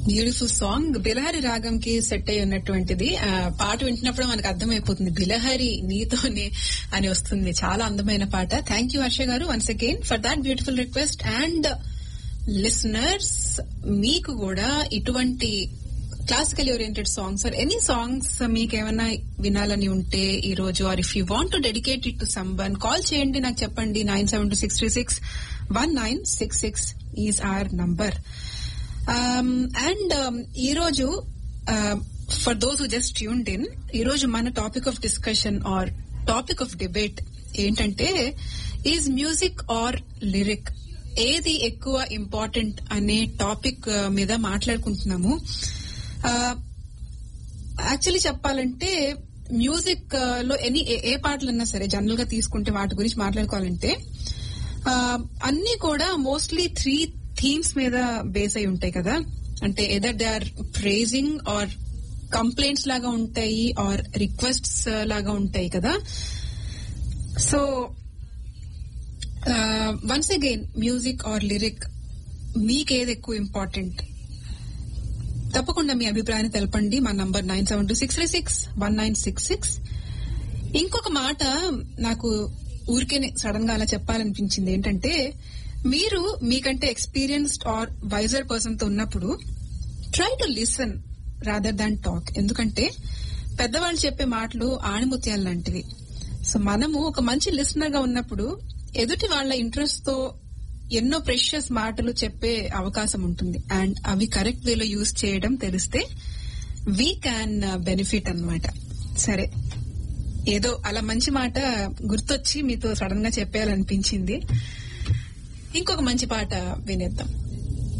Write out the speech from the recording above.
beautiful song Bilahari రాగం కి set అయి ఉన్నటువంటిది ఆ, పాట వింటున్నప్పుడు మనకు అర్థమైపోతుంది బిలహరి నీతోనే అని వస్తుంది చాలా అందమైన పాట thank you Harsha garu once again for that beautiful request and listeners మీకు కూడా ఇటువంటి classical oriented songs or any songs మీకు ఏమైనా వినాలని ఉంటే ఈ రోజు or if you want to dedicate it to someone call చేయండి నాకు చెప్పండి nine seven two six three six one nine six six is our number and ఈ రోజు for those who just tuned in ఈ రోజు మన topic of discussion or topic of debate ఏంటంటే is music or lyric ఏది ఎక్కువ important అనే topic మీద మాట్లాడుకుంటున్నాము యాక్చువల్లీ చెప్పాలంటే మ్యూజిక్ లో ఎనీ ఏ పాటలన్నా సరే జనరల్ గా తీసుకుంటే వాటి గురించి మాట్లాడుకోవాలంటే ఆ, అన్ని కూడా మోస్ట్లీ త్రీ థీమ్స్ మీద బేస్ అయి ఉంటాయి కదా అంటే either they are praising or complaints లాగా ఉంటాయి ఆర్ రిక్వెస్ట్స్ లాగా ఉంటాయి కదా so once again music or lyric మీకేది ఎక్కువ ఇంపార్టెంట్ తప్పకుండా మీ అభిప్రాయాన్ని తెలపండి మా number nine seven two six three six one nine six six ఇంకొక మాట నాకు ఊరికే సడన్ గా అలా చెప్పాలనిపించింది ఏంటంటే మీరు మీకంటే ఎక్స్పీరియన్స్డ్ ఆర్ వైజర్ పర్సన్ తో ఉన్నప్పుడు try to listen rather than talk ఎందుకంటే పెద్దవాళ్ళు చెప్పే మాటలు ఆణిముత్యాలు లాంటివి సో మనము ఒక మంచి లిసనర్ గా ఉన్నప్పుడు ఎదుటి వాళ్ళ ఇంట్రెస్ట్ తో ఎన్నో ప్రెషియస్ మాటలు చెప్పే అవకాశం ఉంటుంది అండ్ అవి కరెక్ట్ వేలో యూజ్ చేయడం తెలిస్తే వీ క్యాన్ బెనిఫిట్ అన్నమాట సరే ఏదో అలా మంచి మాట గుర్తొచ్చి మీతో సడన్ గా చెప్పేయాలనిపించింది ఇంకొక మంచి పాట వినేద్దాం